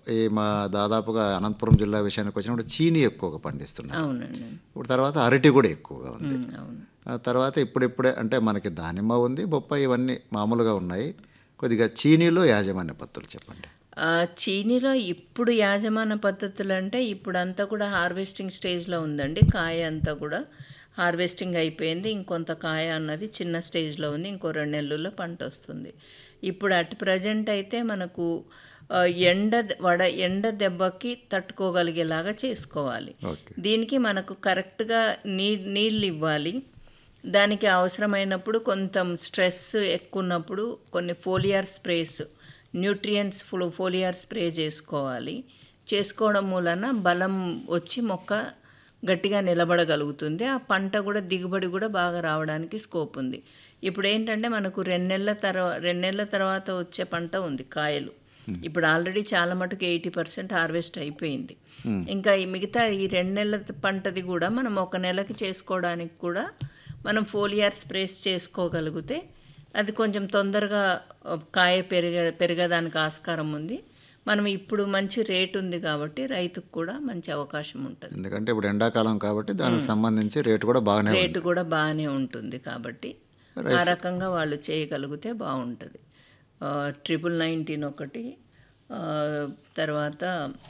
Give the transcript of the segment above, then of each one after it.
ఈ మా దాదాపుగా అనంతపురం జిల్లా విషయానికి వచ్చినప్పుడు చీని ఎక్కువగా పండిస్తున్నారు అవునండి ఇప్పుడు తర్వాత అరటి కూడా ఎక్కువగా ఉంది ఉమ్, అవును ఆ తర్వాత ఇప్పుడిప్పుడే అంటే మనకి దానిమ్మ ఉంది బొప్పాయి ఇవన్నీ మామూలుగా ఉన్నాయి కొద్దిగా చీనీలో యాజమాన్య పద్ధతులు చెప్పండి ఆ, చీనీలో ఇప్పుడు యాజమాన్య పద్ధతులు అంటే ఇప్పుడు అంతా కూడా హార్వెస్టింగ్ స్టేజ్లో ఉందండి కాయ అంతా కూడా హార్వెస్టింగ్ అయిపోయింది ఇంకొంత కాయ అన్నది చిన్న స్టేజ్లో ఉంది ఇంకో రెండు నెలల్లో పంట వస్తుంది ఇప్పుడు అట్ ప్రజెంట్ అయితే మనకు ఆ, ఎండ వడ ఎండ దెబ్బకి తట్టుకోగలిగేలాగా చేసుకోవాలి ఓకే దీనికి మనకు కరెక్ట్గా నీ నీళ్ళు ఇవ్వాలి దానికి అవసరమైనప్పుడు కొంత స్ట్రెస్ ఎక్కువ ఉన్నప్పుడు కొన్ని foliar sprays nutrients full foliar spray చేసుకోవాలి చేసుకోవడం మూలన బలం వచ్చి మొక్క గట్టిగా నిలబడగలుగుతుంది ఆ పంట కూడా దిగుబడి కూడా బాగా రావడానికి స్కోప్ ఉంది ఇప్పుడు ఏంటంటే మనకు రెండు నెలల తర్వాత రెండు నెలల తర్వాత వచ్చే పంట ఉంది కాయలు ఇప్పుడు ఆల్రెడీ చాలా మటుకు ఎయిటీ పర్సెంట్ హార్వెస్ట్ అయిపోయింది ఇంకా ఈ మిగతా ఈ రెండు నెలల పంటది కూడా మనం ఒక నెలకి చేసుకోవడానికి కూడా మనం ఫోలియార్ స్ప్రేస్ చేసుకోగలిగితే అది కొంచెం తొందరగా ఆ, కాయ పెరిగ పెరగడానికి ఆస్కారం ఉంది మనం ఇప్పుడు మంచి రేట్ ఉంది కాబట్టి రైతుకు కూడా మంచి అవకాశం ఉంటుంది ఎందుకంటే ఇప్పుడు ఎండాకాలం కాబట్టి దానికి సంబంధించి రేటు కూడా బాగానే ఉంది రేటు కూడా బాగానే ఉంటుంది కాబట్టి ఆ రకంగా వాళ్ళు చేయగలిగితే బాగుంటుంది ట్రిపుల్ నైన్టీన్ ఒకటి ఆ, తర్వాత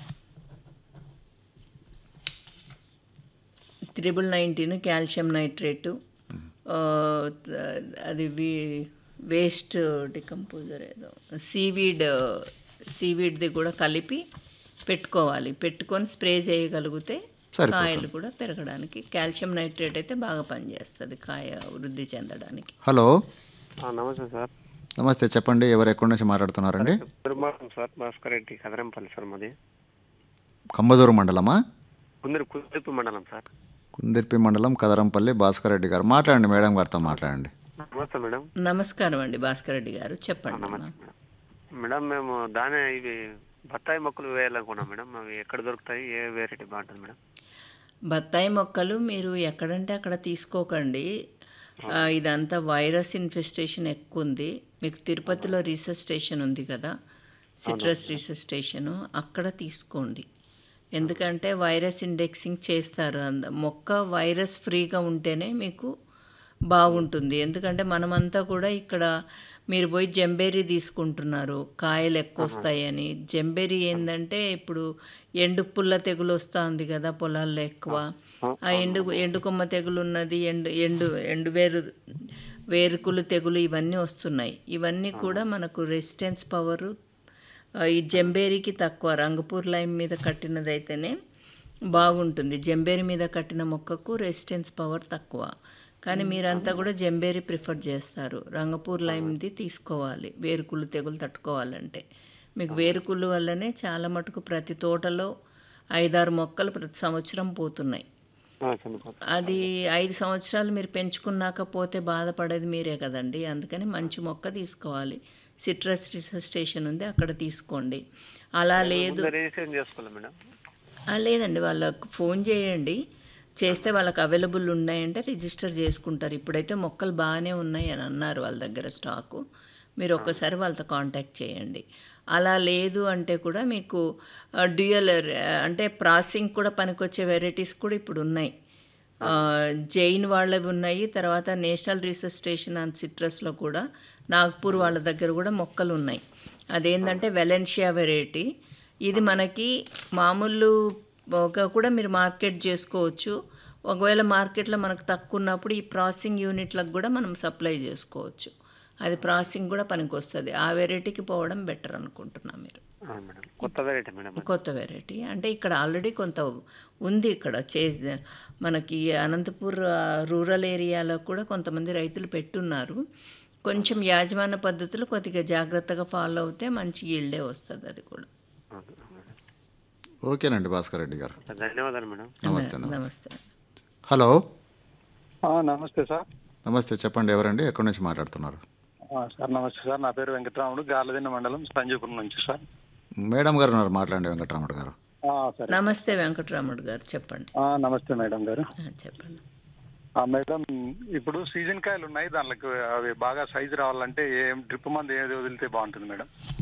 త్రిబుల్ నైన్టీన్ కాల్షియం నైట్రేటు ఆ, త- అది వీ వేస్ట్ డికంపోజర్ ఏదో సీవీడ్ సీవీడ్ది కూడా కలిపి పెట్టుకోవాలి పెట్టుకొని స్ప్రే చేయగలిగితే సరిపోతుంది. కాయలు కూడా పెరగడానికి కాల్షియం నైట్రేట్ అయితే బాగా పనిచేస్తుంది కాయ వృద్ధి చెందడానికి హలో ఆ, నమస్తే సార్ నమస్తే చెప్పండి ఎవరు ఎక్కడి నుంచి మాట్లాడుతున్నారండి దుర్మార్గం సార్ భాస్కర్ రెడ్డి కదరంపల్లి సార్ మాది కమ్మదూరు మండలమా కుందరి కుదిరిపు మండలం సార్ కుందిర్పి మండలం కదరంపల్లి భాస్కర్ రెడ్డి గారు మాట్లాడండి మేడం గారితో మాట్లాడండి నమస్తే మేడం నమస్కారం అండి భాస్కర్ రెడ్డి గారు చెప్పండి నమస్తే మేడం మేడం మేము దానే ఇవి బత్తాయి మొక్కలు వేయాలనుకున్నాం మేడం అవి ఎక్కడ దొరుకుతాయి ఏ వెరైటీ బాగుంటుంది మేడం బత్తాయి మొక్కలు మీరు ఎక్కడంటే అక్కడ తీసుకోకండి ఆ, ఇదంతా వైరస్ ఇన్ఫెస్టేషన్ ఎక్కువ ఉంది మీకు తిరుపతిలో రీసెర్చ్ స్టేషన్ ఉంది కదా సిట్రస్ రీసెర్చ్ స్టేషను అక్కడ తీసుకోండి ఎందుకంటే వైరస్ ఇండెక్సింగ్ చేస్తారు అంద మొక్క వైరస్ ఫ్రీగా ఉంటేనే మీకు బాగుంటుంది ఎందుకంటే మనమంతా కూడా ఇక్కడ మీరు పోయి జంబేరీ తీసుకుంటున్నారు కాయలు ఎక్కువ వస్తాయని జంబేరీ ఏంటంటే ఇప్పుడు ఎండు పుల్ల తెగులు వస్తుంది కదా పొలాల్లో ఎక్కువ ఆ ఎండు ఎండుకొమ్మ తెగులు ఉన్నది ఎండు ఎండు ఎండు వేరు వేరుకులు తెగులు ఇవన్నీ వస్తున్నాయి ఇవన్నీ కూడా మనకు రెసిస్టెన్స్ పవరు ఆ, ఈ జంబేరికి తక్కువ రంగపూర్ లైమ్ మీద కట్టినదైతేనే బాగుంటుంది జంబేరి మీద కట్టిన మొక్కకు రెసిస్టెన్స్ పవర్ తక్కువ కానీ మీరంతా కూడా జంబేరి ప్రిఫర్ చేస్తారు రంగపూర్ లైమ్ది తీసుకోవాలి వేరుకుళ్ళు తెగులు తట్టుకోవాలంటే మీకు వేరుకుళ్ళు వల్లనే చాలా మటుకు ప్రతి తోటలో ఐదారు మొక్కలు ప్రతి సంవత్సరం పోతున్నాయి ఆ, చనిపోతుంది అది ఐదు సంవత్సరాలు మీరు పెంచుకున్నాక పోతే బాధపడేది మీరే కదండి అందుకని మంచి మొక్క తీసుకోవాలి సిట్రస్ రీసెర్చ్ స్టేషన్ ఉంది అక్కడ తీసుకోండి అలా లేదు రిజిస్ట్రేషన్ చేసుకోవాలి మేడం ఆ, లేదండి వాళ్ళకు ఫోన్ చేయండి చేస్తే వాళ్ళకి అవైలబుల్ ఉన్నాయంటే రిజిస్టర్ చేసుకుంటారు ఇప్పుడైతే మొక్కలు బాగానే ఉన్నాయి అని అన్నారు వాళ్ళ దగ్గర స్టాకు మీరు ఒక్కసారి వాళ్ళతో కాంటాక్ట్ చేయండి అలా లేదు అంటే కూడా మీకు డ్యూయల్ అంటే ప్రాసెసింగ్ కూడా పనికొచ్చే వెరైటీస్ కూడా ఇప్పుడు ఉన్నాయి ఆ, జైన్ వాళ్ళవి ఉన్నాయి తర్వాత నేషనల్ రీసెర్చ్ స్టేషన్ అండ్ సిట్రస్లో కూడా నాగ్పూర్ వాళ్ళ దగ్గర కూడా మొక్కలు ఉన్నాయి అదేంటంటే వెలెన్షియా వెరైటీ ఇది మనకి మామూలు ఒక కూడా మీరు మార్కెట్ చేసుకోవచ్చు ఒకవేళ మార్కెట్లో మనకు తక్కువ ఉన్నప్పుడు ఈ ప్రాసెసింగ్ యూనిట్లకు కూడా మనం సప్లై చేసుకోవచ్చు అది ప్రాసెసింగ్ కూడా పనికి వస్తుంది ఆ వెరైటీకి పోవడం బెటర్ అనుకుంటున్నాం మీరు ఆ, మేడం కొత్త వెరైటీ మేడం కొత్త వెరైటీ అంటే ఇక్కడ ఆల్రెడీ కొంత ఉంది ఇక్కడ చే మనకి అనంతపూర్ ఆ, రూరల్ ఏరియాలో కూడా కొంతమంది రైతులు పెట్టున్నారు కొంచెం యాజమాన్య పద్ధతులు కొద్దిగా జాగ్రత్తగా ఫాలో అవుతే మంచి ఈల్డే వస్తుంది అది కూడా ఆ, మేడం. ఓకేనండి భాస్కర్ రెడ్డి గారు ధన్యవాదాలు మేడం నమస్తే నమస్తే నమస్తే హలో ఆ, నమస్తే సార్ నమస్తే చెప్పండి ఎవరండి ఎక్కడి నుంచి మాట్లాడుతున్నారు ఆ, సార్ నమస్తే సార్ నా పేరు వెంకటరాముడు గార్లదిన్న మండలం సంజీపురం నుంచి సార్ మేడం గారు ఉన్నారు మాట్లాడండి వెంకటరాముడు గారు ఆ, సరే నమస్తే వెంకటరాముడు గారు చెప్పండి ఆ, నమస్తే మేడం గారు ఆ, చెప్పండి ఆ, మేడం ఇప్పుడు సీజన్ కాయలు ఉన్నాయి దానికి అవి బాగా సైజు రావాలంటే ఏం డ్రిప్ మంది ఏది వదిలితే బాగుంటుంది మేడం